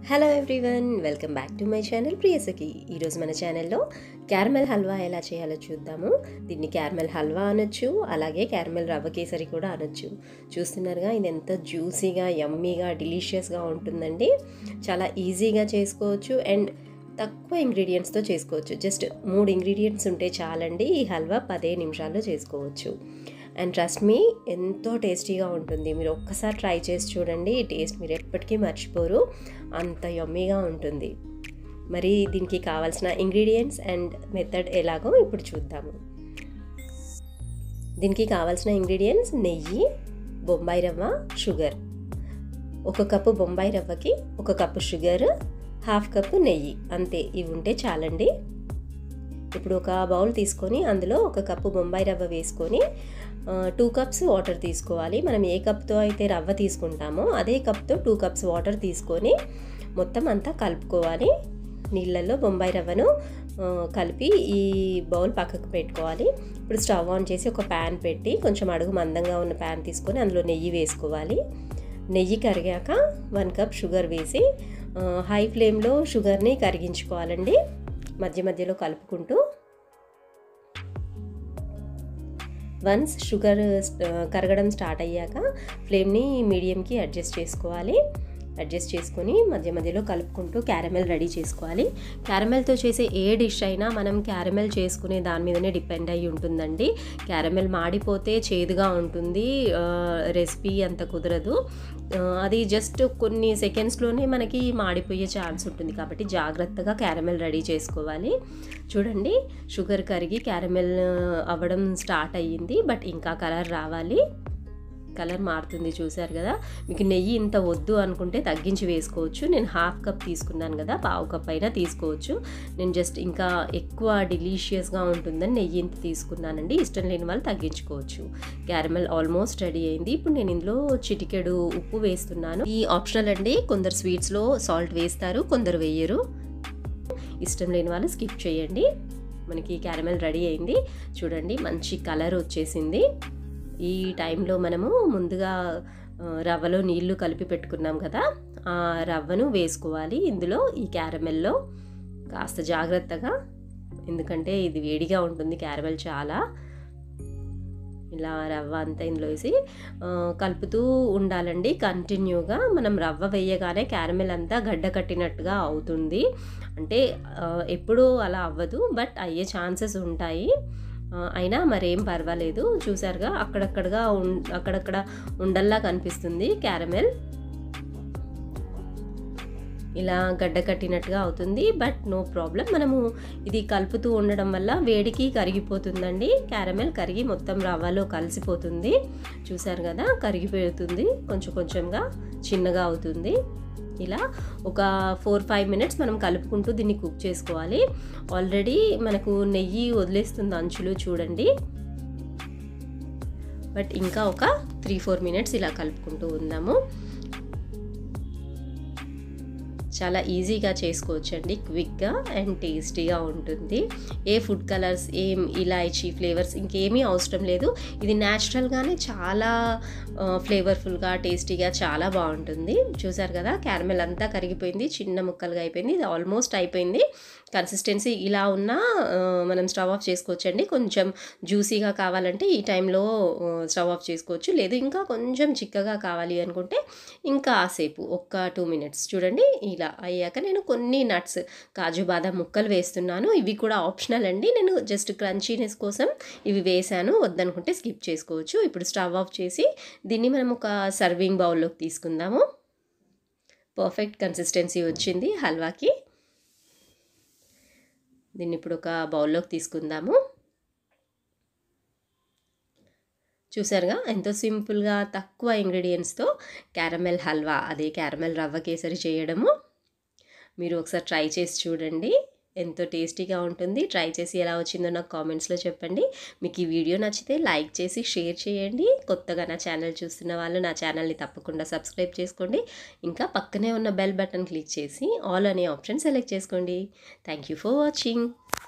hello everyone welcome back to my channel Priyasakhi ఈరోజు మన ఛానల్లో క్యారమెల్ హల్వా ఎలా చేయాలో చూద్దాము దీన్ని క్యారమెల్ హల్వా అనొచ్చు అలాగే క్యారమెల్ రవ్వ కేసరి కూడా అనొచ్చు చూస్తున్నారుగా ఇది ఎంత జ్యూసీగా యమ్మీగా డిలీషియస్గా ఉంటుందండి చాలా ఈజీగా చేసుకోవచ్చు అండ్ తక్కువ ఇంగ్రీడియంట్స్తో చేసుకోవచ్చు జస్ట్ మూడు ఇంగ్రీడియంట్స్ ఉంటే చాలండి ఈ హల్వా పదే నిమిషాల్లో చేసుకోవచ్చు అండ్ ట్రస్ట్ మీ ఎంతో టేస్టీగా ఉంటుంది మీరు ఒక్కసారి ట్రై చేసి చూడండి ఈ టేస్ట్ మీరు ఎప్పటికీ మర్చిపోరు అంత యమ్మీగా ఉంటుంది మరి దీనికి కావాల్సిన ఇంగ్రీడియంట్స్ అండ్ మెథడ్ ఎలాగో ఇప్పుడు చూద్దాము దీనికి కావాల్సిన ఇంగ్రీడియంట్స్ నెయ్యి బొంబాయి రవ్వ షుగర్ ఒక కప్పు బొంబాయి రవ్వకి ఒక కప్పు షుగర్ హాఫ్ కప్పు నెయ్యి అంతే ఇవి ఉంటే చాలండి ఇప్పుడు ఒక బౌల్ తీసుకొని అందులో ఒక కప్పు బొంబాయి రవ్వ వేసుకొని టూ కప్స్ వాటర్ తీసుకోవాలి మనం ఏ కప్తో అయితే రవ్వ తీసుకుంటామో అదే కప్తో టూ కప్స్ వాటర్ తీసుకొని మొత్తం అంతా కలుపుకోవాలి నీళ్ళల్లో బొంబాయి రవ్వను కలిపి ఈ బౌల్ పక్కకు పెట్టుకోవాలి ఇప్పుడు స్టవ్ ఆన్ చేసి ఒక ప్యాన్ పెట్టి కొంచెం అడుగు మందంగా ఉన్న ప్యాన్ తీసుకొని అందులో నెయ్యి వేసుకోవాలి నెయ్యి కరిగాక వన్ కప్ షుగర్ వేసి హై ఫ్లేమ్లో షుగర్ని కరిగించుకోవాలండి మధ్య మధ్యలో కలుపుకుంటూ వన్స్ షుగర్ కరగడం స్టార్ట్ అయ్యాక ఫ్లేమ్ని మీడియంకి అడ్జస్ట్ చేసుకోవాలి అడ్జస్ట్ చేసుకొని మధ్య మధ్యలో కలుపుకుంటూ క్యారమెల్ రెడీ చేసుకోవాలి క్యారమెల్తో చేసే ఏ డిష్ అయినా మనం క్యారమెల్ చేసుకునే దాని మీదనే డిపెండ్ అయ్యి ఉంటుందండి క్యారమెల్ మాడిపోతే చేదుగా ఉంటుంది రెసిపీ అంత కుదరదు అది జస్ట్ కొన్ని సెకండ్స్లోనే మనకి మాడిపోయే ఛాన్స్ ఉంటుంది కాబట్టి జాగ్రత్తగా క్యారమెల్ రెడీ చేసుకోవాలి చూడండి షుగర్ కరిగి క్యారమెల్ అవ్వడం స్టార్ట్ అయ్యింది బట్ ఇంకా కలర్ రావాలి కలర్ మారుతుంది చూసారు కదా మీకు నెయ్యి ఇంత వద్దు అనుకుంటే తగ్గించి వేసుకోవచ్చు నేను హాఫ్ కప్ తీసుకున్నాను కదా పావు కప్ అయినా తీసుకోవచ్చు నేను జస్ట్ ఇంకా ఎక్కువ డిలీషియస్గా ఉంటుందని నెయ్యి ఇంత తీసుకున్నానండి ఇష్టం లేని వాళ్ళు తగ్గించుకోవచ్చు క్యారమెల్ ఆల్మోస్ట్ రెడీ అయింది ఇప్పుడు నేను ఇందులో చిటికెడు ఉప్పు వేస్తున్నాను ఈ ఆప్షనల్ అండి కొందరు స్వీట్స్లో సాల్ట్ వేస్తారు కొందరు వేయరు ఇష్టం లేని వాళ్ళు స్కిప్ చేయండి మనకి క్యారమెల్ రెడీ అయింది చూడండి మంచి కలర్ వచ్చేసింది ఈ టైంలో మనము ముందుగా రవ్వలో నీళ్లు కలిపి పెట్టుకున్నాం కదా ఆ రవ్వను వేసుకోవాలి ఇందులో ఈ క్యారమెల్లో కాస్త జాగ్రత్తగా ఎందుకంటే ఇది వేడిగా ఉంటుంది క్యారమెల్ చాలా ఇలా రవ్వ అంతా ఇందులో వేసి కలుపుతూ ఉండాలండి కంటిన్యూగా మనం రవ్వ వేయగానే క్యారమెల్ అంతా గడ్డ కట్టినట్టుగా అవుతుంది అంటే ఎప్పుడూ అలా అవ్వదు బట్ అయ్యే ఛాన్సెస్ ఉంటాయి అయినా మరేం పర్వాలేదు చూసారుగా అక్కడక్కడగా అక్కడక్కడ ఉండల్లా కనిపిస్తుంది క్యారమెల్ ఇలా గడ్డ కట్టినట్టుగా అవుతుంది బట్ నో ప్రాబ్లం మనము ఇది కలుపుతూ ఉండడం వల్ల వేడికి కరిగిపోతుందండి క్యారమెల్ కరిగి మొత్తం రవ్వలో కలిసిపోతుంది చూసారు కదా కరిగిపోతుంది కొంచెం కొంచెంగా చిన్నగా అవుతుంది ఇలా ఒక ఫోర్ ఫైవ్ మినిట్స్ మనం కలుపుకుంటూ దీన్ని కుక్ చేసుకోవాలి ఆల్రెడీ మనకు నెయ్యి వదిలేస్తుంది అంచులు చూడండి బట్ ఇంకా ఒక త్రీ ఫోర్ మినిట్స్ ఇలా కలుపుకుంటూ ఉందాము చాలా ఈజీగా చేసుకోవచ్చండి క్విక్గా అండ్ టేస్టీగా ఉంటుంది ఏ ఫుడ్ కలర్స్ ఏం ఇలాయచీ ఫ్లేవర్స్ ఇంకేమీ అవసరం లేదు ఇది న్యాచురల్గానే చాలా ఫ్లేవర్ఫుల్గా టేస్టీగా చాలా బాగుంటుంది చూసారు కదా క్యారమెల్ అంతా కరిగిపోయింది చిన్న ముక్కలుగా అయిపోయింది ఇది ఆల్మోస్ట్ అయిపోయింది కన్సిస్టెన్సీ ఇలా ఉన్నా మనం స్టవ్ ఆఫ్ చేసుకోవచ్చండి కొంచెం జ్యూసీగా కావాలంటే ఈ టైంలో స్టవ్ ఆఫ్ చేసుకోవచ్చు లేదు ఇంకా కొంచెం చిక్కగా కావాలి అనుకుంటే ఇంకా సేపు ఒక్క టూ మినిట్స్ చూడండి ఇలా అయ్యాక నేను కొన్ని నట్స్ కాజు బాదం ముక్కలు వేస్తున్నాను ఇవి కూడా ఆప్షనల్ అండి నేను జస్ట్ క్రంచీనెస్ కోసం ఇవి వేసాను వద్దనుకుంటే స్కిప్ చేసుకోవచ్చు ఇప్పుడు స్టవ్ ఆఫ్ చేసి దీన్ని మనం ఒక సర్వింగ్ బౌల్లోకి తీసుకుందాము పర్ఫెక్ట్ కన్సిస్టెన్సీ వచ్చింది హల్వాకి దీన్ని ఇప్పుడు ఒక బౌల్లోకి తీసుకుందాము చూసారుగా ఎంతో సింపుల్గా తక్కువ ఇంగ్రీడియంట్స్తో క్యారమెల్ హల్వా అదే క్యారమెల్ రవ్వ కేసరి చేయడము మీరు ఒకసారి ట్రై చేసి చూడండి ఎంతో టేస్టీగా ఉంటుంది ట్రై చేసి ఎలా వచ్చిందో నాకు కామెంట్స్లో చెప్పండి మీకు ఈ వీడియో నచ్చితే లైక్ చేసి షేర్ చేయండి కొత్తగా నా ఛానల్ చూస్తున్న వాళ్ళు నా ఛానల్ని తప్పకుండా సబ్స్క్రైబ్ చేసుకోండి ఇంకా పక్కనే ఉన్న బెల్ బటన్ క్లిక్ చేసి ఆల్ అనే ఆప్షన్ సెలెక్ట్ చేసుకోండి థ్యాంక్ యూ ఫర్ వాచింగ్